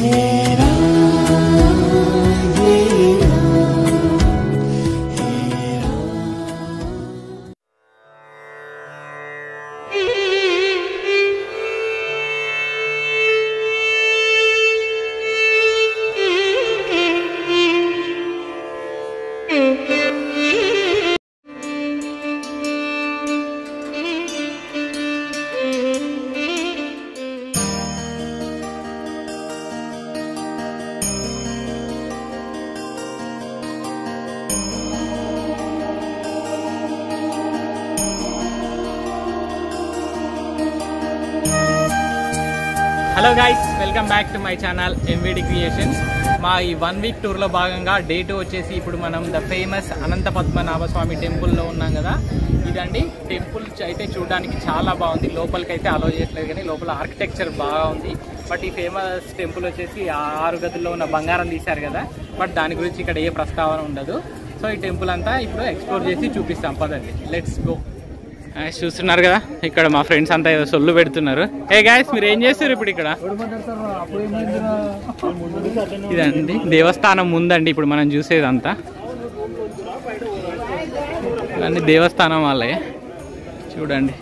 Hello guys welcome back to my channel MVD creations మా ఈ one week టూర్లో భాగంగా డే టూ వచ్చేసి ఇప్పుడు మనం ద ఫేమస్ అనంత పద్మనాభ స్వామి టెంపుల్లో ఉన్నాం కదా ఇదండి టెంపుల్ అయితే చూడడానికి చాలా బాగుంది లోపలికి అయితే అలో చేయట్లేదు కానీ లోపల ఆర్కిటెక్చర్ బాగా ఉంది బట్ ఈ ఫేమస్ టెంపుల్ వచ్చేసి ఆ ఆరు గదుల్లో ఉన్న బంగారం తీశారు కదా బట్ దాని గురించి ఇక్కడ ఏ ప్రస్తావన ఉండదు సో ఈ టెంపుల్ అంతా ఇప్పుడు ఎక్స్ప్లోర్ చేసి చూపిస్తాం పదండి లెట్స్ గో గాయస్ చూస్తున్నారు కదా ఇక్కడ మా ఫ్రెండ్స్ అంతా ఏదో సొల్లు పెడుతున్నారు ఏ గాయస్ మీరు ఏం చేస్తారు ఇప్పుడు ఇక్కడ ఇదండి దేవస్థానం ముందండి ఇప్పుడు మనం చూసేదంతా ఇవన్నీ దేవస్థానం వాళ్ళే చూడండి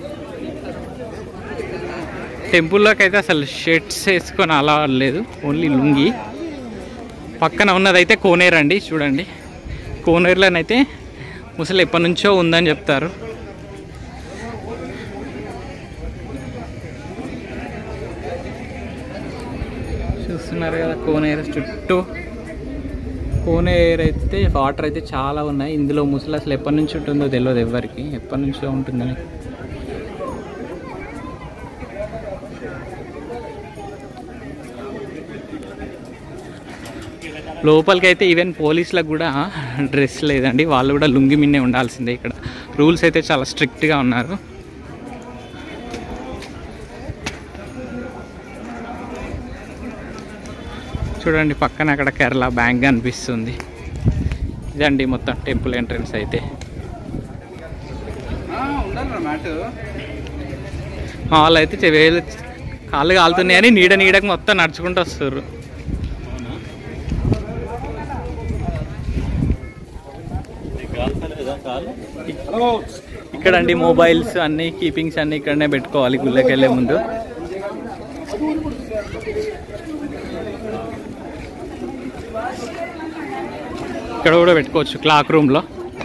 టెంపుల్లోకి అయితే అసలు షర్ట్స్ వేసుకొని అలా లేదు ఓన్లీ లుంగి పక్కన ఉన్నదైతే కోనేరు అండి చూడండి కోనేరులోనైతే ముసలి ఎప్పటి నుంచో ఉందని చెప్తారు చూస్తున్నారు కదా కోనేరు చుట్టూ కోనేరు అయితే వాటర్ అయితే చాలా ఉన్నాయి ఇందులో ముసలి అసలు ఎప్పటి నుంచి ఉంటుందో తెలియదు ఎవరికి ఎప్పటి నుంచో ఉంటుందని లోపలికి అయితే ఈవెన్ పోలీసులకు కూడా డ్రెస్ లేదండి వాళ్ళు కూడా లుంగి మిన్నే ఉండాల్సిందే ఇక్కడ రూల్స్ అయితే చాలా స్ట్రిక్ట్గా ఉన్నారు చూడండి పక్కన అక్కడ కేరళ బ్యాంక్ కనిపిస్తుంది ఇదండి మొత్తం టెంపుల్ ఎంట్రన్స్ అయితే మా వాళ్ళు అయితే చె- వేలు కాళ్ళు కాలుతున్నాయని నీడ నీడకు మొత్తం నడుచుకుంటూ వస్తారు ఇక్కడండి మొబైల్స్ అన్ని కీపింగ్స్ అన్ని ఇక్కడనే పెట్టుకోవాలి గుళ్ళకి వెళ్ళే ముందు ఇక్కడ కూడా పెట్టుకోవచ్చు క్లాక్ రూమ్లో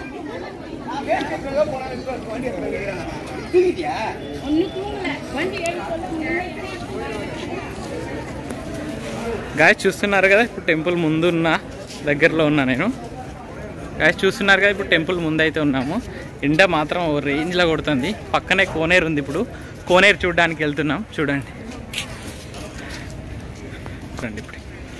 గాయస్ చూస్తున్నారు కదా ఇప్పుడు టెంపుల్ ముందు ఉన్న దగ్గరలో ఉన్నా నేను గాయస్ చూస్తున్నారు కదా ఇప్పుడు టెంపుల్ ముందు అయితే ఉన్నాము ఎండ మాత్రం ఓ రేంజ్లో కొడుతుంది పక్కనే కోనేరు ఉంది ఇప్పుడు కోనేరు చూడడానికి వెళ్తున్నాం చూడండి చూడండి ఇప్పుడు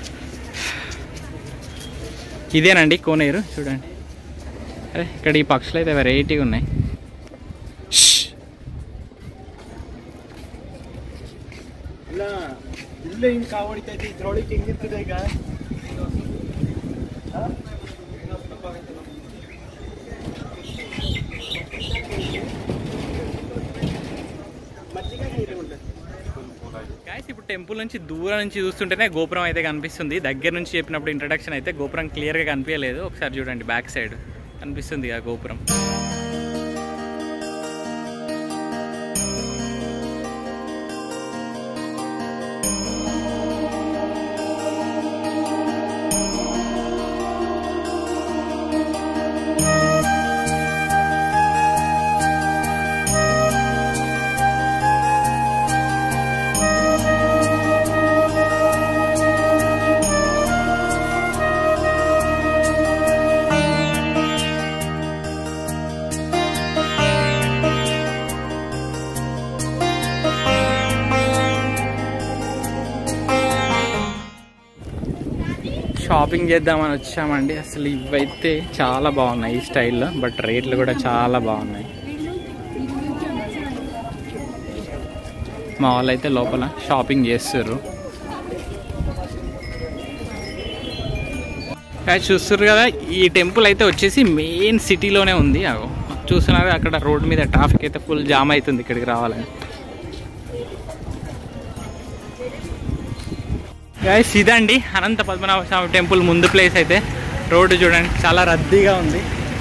ఇదేనండి కోనేరు చూడండి అరే ఇక్కడ ఈ పక్షులు అయితే వెరైటీగా ఉన్నాయి ష్. ಇಲ್ಲ ಹಿಂಗ್ ಕಾವಡಿತೈತಿ ಇದ್ರೊಳಗೆ ಹೆಂಗಿರ್ತದೆ ಈಗ గాయస్ ఇప్పుడు టెంపుల్ నుంచి దూరం నుంచి చూస్తుంటేనే గోపురం అయితే కనిపిస్తుంది దగ్గర నుంచి చెప్పినప్పుడు ఇంట్రడక్షన్ అయితే గోపురం క్లియర్గా కనిపించలేదు ఒకసారి చూడండి బ్యాక్ సైడ్ కనిపిస్తుంది ఆ గోపురం షాపింగ్ చేద్దామని వచ్చామండి అసలు ఇవైతే చాలా బాగున్నాయి ఈ స్టైల్లో బట్ రేట్లు కూడా చాలా బాగున్నాయి మా వాళ్ళు అయితే లోపల షాపింగ్ చేస్తారు చూస్తారు కదా ఈ టెంపుల్ అయితే వచ్చేసి మెయిన్ సిటీలోనే ఉంది అగో చూస్తున్నారు అక్కడ రోడ్ మీద ట్రాఫిక్ అయితే ఫుల్ జామ్ అవుతుంది ఇక్కడికి రావాలని గైస్ ఇదండి అనంత పద్మనాభ స్వామి టెంపుల్ ముందు ప్లేస్ అయితే రోడ్డు చూడండి చాలా రద్దీగా ఉంది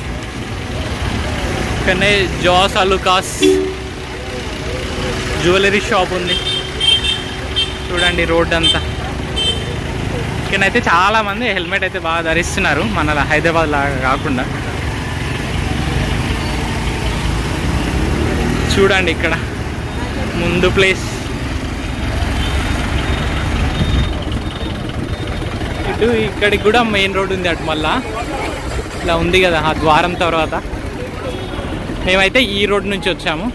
ఇక్కడనే జాస్ అలుకాస్ జ్యువెలరీ షాప్ ఉంది చూడండి రోడ్ అంతా ఇక్కడైతే చాలా మంది హెల్మెట్ అయితే బాగా ధరిస్తున్నారు మన హైదరాబాద్ లాగా కాకుండా చూడండి ఇక్కడ ముందు ప్లేస్ ఇటు ఇక్కడికి కూడా మెయిన్ రోడ్ ఉంది అటు మళ్ళా ఇలా ఉంది కదా ఆ ద్వారం తర్వాత మేమైతే ఈ రోడ్ నుంచి వచ్చాము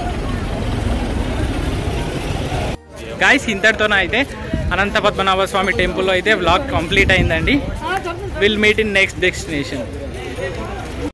గాయస్ ఇంతటితోనే అయితే అనంత పద్మనాభ స్వామి టెంపుల్లో అయితే వ్లాగ్ కంప్లీట్ అయిందండి will meet in next destination